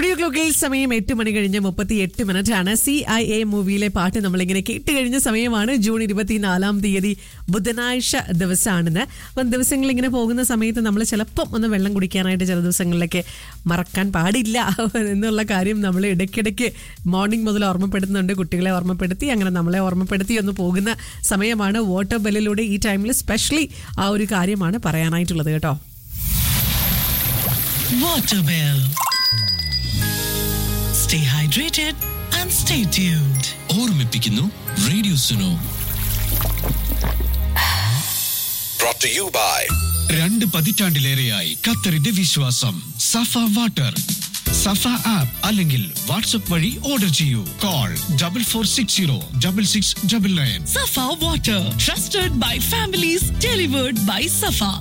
Studio ക്ലോക്കിൽ സമയം എട്ട് മണി കഴിഞ്ഞ് മുപ്പത്തി എട്ട് മിനിറ്റ് ആണ് സി ഐ എ മൂവിയിലെ പാട്ട് നമ്മളിങ്ങനെ കേട്ട് കഴിഞ്ഞ സമയമാണ് ജൂൺ ഇരുപത്തിനാലാം തീയതി ബുധനാഴ്ച ദിവസമാണിത് അപ്പം ദിവസങ്ങൾ ഇങ്ങനെ പോകുന്ന സമയത്ത് നമ്മൾ ചിലപ്പം ഒന്ന് വെള്ളം കുടിക്കാനായിട്ട് ചില ദിവസങ്ങളിലൊക്കെ മറക്കാൻ പാടില്ല എന്നുള്ള കാര്യം നമ്മൾ ഇടയ്ക്കിടയ്ക്ക് മോർണിംഗ് മുതൽ ഓർമ്മപ്പെടുത്തുന്നുണ്ട് കുട്ടികളെ ഓർമ്മപ്പെടുത്തി അങ്ങനെ നമ്മളെ ഓർമ്മപ്പെടുത്തി ഒന്ന് പോകുന്ന സമയമാണ് വാട്ടർ ബെല്ലിലൂടെ ഈ ടൈമിൽ സ്പെഷ്യലി ആ ഒരു കാര്യമാണ് പറയാനായിട്ടുള്ളത് കേട്ടോ Waterbell. Stay hydrated and stay tuned. ഓർമ്മിപ്പിക്കുന്നു radio Suno brought to you by രണ്ട് പതിറ്റാണ്ടിലേറെയായി ഖത്തറിന്റെ വിശ്വാസം സഫ വാട്ടർ സഫ ആപ്പ് അല്ലെങ്കിൽ വാട്സ്ആപ്പ് വഴി ഓർഡർ ചെയ്യൂ call double four six zero double six double nine Safa Water, trusted by families, delivered by Safa.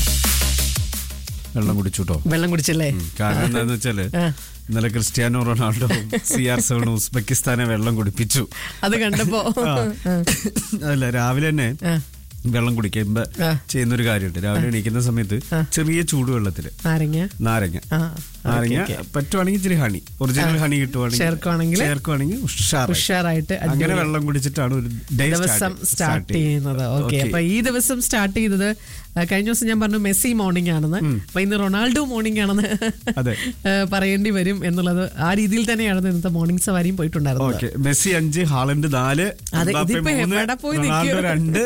വെള്ളം കുടിച്ചുട്ടോ വെള്ളം കുടിച്ചല്ലേ കാരണം എന്താന്ന് വെച്ചാല് ആ. ഇന്നലെ Cristiano Ronaldo C R seven ഉസ്ബെക്കിസ്ഥാനെ വെള്ളം കുടിപ്പിച്ചു അത് കണ്ടപ്പോ ആ. അല്ല രാവിലെ തന്നെ ആ. വെള്ളം കുടിക്കുമ്പോ ആ. ചെയ്യുന്ന ഒരു കാര്യമുണ്ട് രാവിലെ എണീക്കുന്ന സമയത്ത് ചെറിയ ചൂടുവെള്ളത്തില് നാരങ്ങ നാരങ്ങ ആ, നാരങ്ങ ഓക്കേ, ഓക്കേ. പറ്റുവാണെങ്കിൽ ഇച്ചിരി ഹണി ഒറിജിനൽ ഹണി കിട്ടുവാണെങ്കിൽ ചേർക്കുവാണെങ്കിൽ ചേർക്കുവാണെങ്കിൽ ഉഷാറായി. ഉഷാറായിട്ട് അങ്ങനെ അടിപൊളി. വെള്ളം കുടിച്ചിട്ടാണ് ഒരു day ദിവസം start- സ്റ്റാർട്ട് ചെയ്യുന്നത് ഓക്കെ Okay. അപ്പൊ ഈ ദിവസം സ്റ്റാർട്ട് ചെയ്തത് ആ, കഴിഞ്ഞ ദിവസം ഞാൻ പറഞ്ഞു മെസ്സി മോർണിംഗ് ആണെന്ന് അപ്പൊ ഇന്ന് റൊണാൾഡോ മോർണിംഗ് ആണെന്ന് അതെ. ആ, പറയേണ്ടി വരും എന്നുള്ളത് ആ രീതിയിൽ തന്നെയാണ് ഇന്നത്തെ മോർണിംഗ് സവാരിയും പോയിട്ടുണ്ടായിരുന്നത് ഓക്കെ മെസ്സി അഞ്ച് ഹാളണ്ട് നാല് അതെ എംബാപ്പെ ഇതിപ്പോ മൂന്ന്, എവിടെ പോയി റൊണാൾഡോ നിൽക്കും രണ്ട്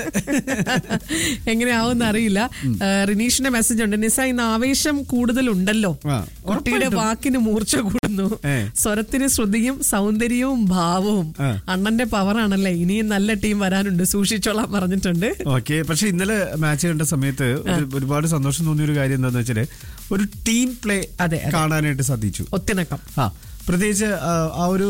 എങ്ങനെയാവും അറിയില്ല റിനീഷിന്റെ മെസ്സേജ് ഉണ്ട് നിസ ഇന്ന് ആവേശം കൂടുതലുണ്ടല്ലോ ആ, കുട്ടിയുടെ ഉറപ്പായിട്ടും. വാക്കിന് മൂർച്ച കൂടുന്നു ഏ. സ്വരത്തിന് ശ്രുതിയും സൗന്ദര്യവും ഭാവവും ആ. അണ്ണന്റെ പവറാണല്ലേ ഇനിയും നല്ല ടീം വരാനുണ്ട് സൂക്ഷിച്ചോളാം പറഞ്ഞിട്ടുണ്ട് ഓക്കെ പക്ഷെ ഇന്നലെ മാച്ച് കണ്ട സമയത്ത് ഒരു- ഒരുപാട് സന്തോഷം തോന്നിയ ഒരു കാര്യം എന്താന്ന് വെച്ചാല് ഒരു ടീം പ്ലേ അതെ, അതെ. കാണാനായിട്ട് സാധിച്ചു ഒത്തിണക്കം ആ പ്രത്യേകിച്ച് ആ, ആ ഒരു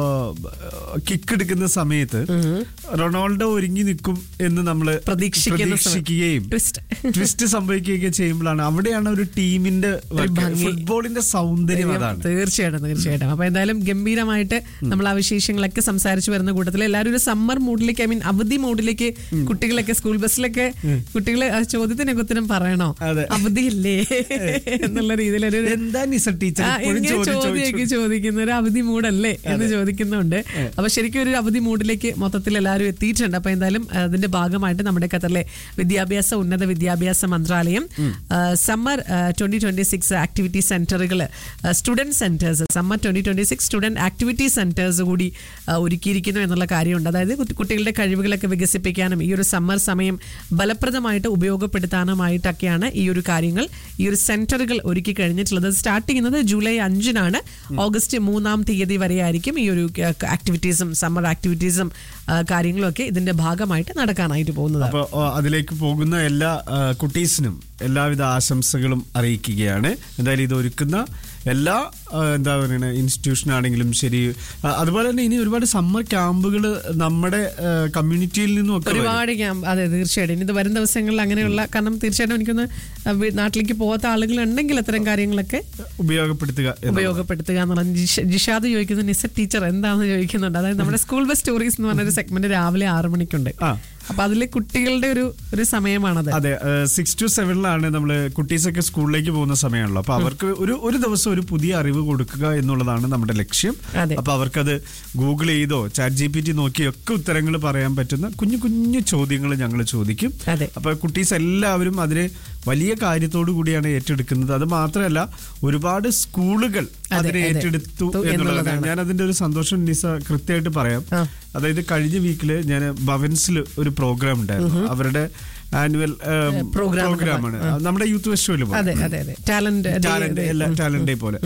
കിക്ക് എടുക്കുന്ന സമയത്ത് റൊണാൾഡോ ഒരുങ്ങി നിൽക്കും എന്ന് നമ്മൾ പ്രതീക്ഷിക്കുന്ന സമയം. പ്രതീക്ഷിക്കുകയും Twist. ട്വിസ്റ്റ് സംഭവിക്കുകയൊക്കെ ചെയ്യുമ്പോഴാണ് അവിടെയാണ് ഒരു ടീമിന്റെ ഒരു ഭംഗി. ഫുട്ബോളിന്റെ സൗന്ദര്യം അതാണ് തീർച്ചയായിട്ടും തീർച്ചയായിട്ടും അപ്പൊ എന്തായാലും ഗംഭീരമായിട്ട് നമ്മൾ ആ വിശേഷങ്ങളൊക്കെ സംസാരിച്ചു വരുന്ന കൂട്ടത്തിൽ എല്ലാവരും ഒരു സമ്മർ മൂഡിലേക്ക് ഐ മീൻ അവധി മൂഡിലേക്ക് കുട്ടികളൊക്കെ സ്കൂൾ ബസ്സിലൊക്കെ കുട്ടികളെ ആ ചോദ്യത്തിനൊക്കെ ഉത്തരം പറയണോ അതെ. അവധിയില്ലേ എന്നുള്ള രീതിയിലൊരു എന്താ നിസ ടീച്ചർ ആ, ഇപ്പോഴും ഇങ്ങനെ ചോദ്യം ചോദ്യമൊക്കെ ചോദിച്ചു ചോദിക്കുന്ന ഒരു അവധി മൂഡല്ലേ എന്ന് ചോദിക്കുന്നുണ്ട് അപ്പൊ ശരിക്കും ഒരു അവധി മൂഡിലേക്ക് മൊത്തത്തിൽ എല്ലാവരും എത്തിയിട്ടുണ്ട് അപ്പൊ എന്തായാലും അതിന്റെ ഭാഗമായിട്ട് നമ്മുടെ ഖത്തറിലെ വിദ്യാഭ്യാസ ഉന്നത വിദ്യാഭ്യാസ മന്ത്രാലയം summer twenty twenty six activity സെന്ററുകൾ student centres summer twenty twenty six student activity centres കൂടി ആ, ഒരുക്കിയിരിക്കുന്നു എന്നുള്ള കാര്യമുണ്ട് അതായത് കുട്ടി- കുട്ടികളുടെ കഴിവുകളൊക്കെ വികസിപ്പിക്കാനും ഈ ഒരു സമ്മർ സമയം ഫലപ്രദമായിട്ട് ഉപയോഗപ്പെടുത്താനുമായിട്ടൊക്കെയാണ് ഈ ഒരു കാര്യങ്ങൾ ഈ ഒരു സെന്ററുകൾ ഒരുക്കി കഴിഞ്ഞിട്ടുള്ളത് സ്റ്റാർട്ട് ചെയ്യുന്നത് ജൂലൈ അഞ്ചിനാണ് ഓഗസ്റ്റ് മൂന്നാം തീയതി വരെ ആയിരിക്കും ഈ ഒരു ആക്ടിവിറ്റീസും സമ്മർ ആക്ടിവിറ്റീസും ആ, കാര്യങ്ങളും ഒക്കെ ഇതിന്റെ ഭാഗമായിട്ട് നടക്കാനായിട്ട് പോകുന്നത് അപ്പൊ ഓ, അതിലേക്ക് പോകുന്ന എല്ലാ ആ, കുട്ടീസിനും എല്ലാവിധ ആശംസകളും അറിയിക്കുകയാണ് എന്തായാലും ഇത് ഒരുക്കുന്ന എല്ലാ ആ, എന്താ പറയുക ഇൻസ്റ്റിറ്റ്യൂഷൻ ആണെങ്കിലും ശരി ആ, അതുപോലെ തന്നെ ഇനി ഒരുപാട് സമ്മർ ക്യാമ്പുകൾ നമ്മുടെ ആ, കമ്മ്യൂണിറ്റിയിൽ നിന്നും ഒക്കെ വരും. ഒരുപാട് ക്യാമ്പ് അതെ തീർച്ചയായിട്ടും ഇനി ഇത് വരും ദിവസങ്ങളിൽ അങ്ങനെയുള്ള കാരണം തീർച്ചയായിട്ടും എനിക്കൊന്ന് ആ, വീ- നാട്ടിലേക്ക് പോകാത്ത ആളുകൾ ഉണ്ടെങ്കിൽ അത്തരം കാര്യങ്ങളൊക്കെ ഉപയോഗപ്പെടുത്തുക എന്നുള്ളത്. ഉപയോഗപ്പെടുത്തുക എന്നുള്ള ജിഷ- ജിഷാദ് ചോദിക്കുന്നു നിസ ടീച്ചർ എന്താണെന്ന് ചോദിക്കുന്നുണ്ട് അതായത് നമ്മുടെ സ്കൂൾ ബസ് സ്റ്റോറീസ് എന്ന് പറഞ്ഞൊരു സെഗ്മെന്റ് രാവിലെ ആറു മണിക്കുണ്ട് ആ. അപ്പൊ അതിലെ കുട്ടികളുടെ ഒരു ഒരു സമയമാണത് അതെ സിക്സ് ടു സെവനിലാണ് നമ്മൾ കുട്ടീസൊക്കെ സ്കൂളിലേക്ക് പോകുന്ന സമയമാണല്ലോ അപ്പൊ അവർക്ക് ഒരു ഒരു ദിവസം ഒരു പുതിയ അറിവ് കൊടുക്കുക എന്നുള്ളതാണ് നമ്മുടെ ലക്ഷ്യം അതെ. അപ്പൊ അവർക്കത് ഗൂഗിൾ ചെയ്തോ ചാറ്റ് ജി പി ടി നോക്കിയോ ഒക്കെ ഉത്തരങ്ങൾ പറയാൻ പറ്റുന്ന കുഞ്ഞു കുഞ്ഞു ചോദ്യങ്ങൾ ഞങ്ങൾ ചോദിക്കും അതെ. അപ്പൊ കുട്ടീസ് എല്ലാവരും അതിനെ വലിയ കാര്യത്തോടു കൂടിയാണ് ഏറ്റെടുക്കുന്നത് അത് മാത്രമല്ല ഒരുപാട് സ്കൂളുകൾ അതെ, അതിനെ അതെ. ഏറ്റെടുത്തു തു- എന്നുള്ളതാണ് എന്നുള്ളതാണ്. ഞാൻ അതിന്റെ ഒരു സന്തോഷം നിസ കൃത്യമായിട്ട് പറയാം ആ. അതായത് കഴിഞ്ഞ വീക്കില് ഞാൻ ഭവൻസിൽ ഒരു പ്രോഗ്രാം ഉണ്ടായിരുന്നു അവരുടെ ആനുവൽ പ്രോഗ്രാം പ്രോഗ്രാമാണ് നമ്മുടെ യൂത്ത് ഫെസ്റ്റിവൽ അതെ അതെ അതെ ടാലന്റ് ടാലന്റ് എല്ലാ ടാലന്റ് ഡേ പോലെ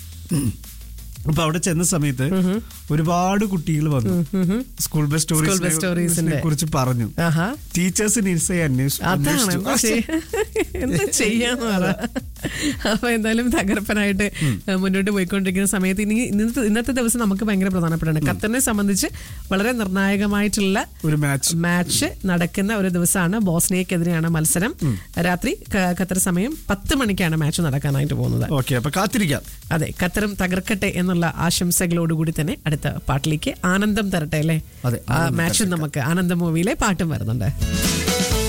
അപ്പൊ അവിടെ ചെന്ന സമയത്ത് ഒരുപാട് കുട്ടികൾ വന്നു സ്കൂൾ ബസ് School bus സ്റ്റോറീസിനെ storiesന്റെ. കുറിച്ച് പറഞ്ഞു ആഹാ ടീച്ചേഴ്സിന് ഇൻസൈ അതാണ് അന്വേഷിച്ചു എന്താ ചെയ്യ- എന്താ ചെയ്യാന്ന് പറ അപ്പൊ എന്തായാലും തകർപ്പനായിട്ട് മുന്നോട്ട് പോയിക്കൊണ്ടിരിക്കുന്ന സമയത്ത് ഇനി ഇന്നത്തെ ഇന്നത്തെ ദിവസം നമുക്ക് ഭയങ്കര പ്രധാനപ്പെട്ടാണ് ഖത്തറിനെ സംബന്ധിച്ച് വളരെ നിർണായകമായിട്ടുള്ള ഒരു മാച്ച് മാച്ച് നടക്കുന്ന ഒരു ദിവസമാണ് ബോസ്നിയക്കെതിരെയാണ് മത്സരം രാത്രി ക- ഖത്തർ സമയം പത്ത് മണിക്കാണ് മാച്ച് നടക്കാനായിട്ട് പോകുന്നത് ഓക്കെ അപ്പൊ കാത്തിരിക്കാം അതെ ഖത്തറും തകർക്കട്ടെ എന്നുള്ള ആശംസകളോടുകൂടി തന്നെ അടുത്ത പാട്ടിലേക്ക് ആനന്ദം തരട്ടെ അല്ലേ അതെ, ആ ആനന്ദം മാച്ചും നമുക്ക് ആനന്ദ മൂവിയിലെ പാട്ടും വരുന്നുണ്ട്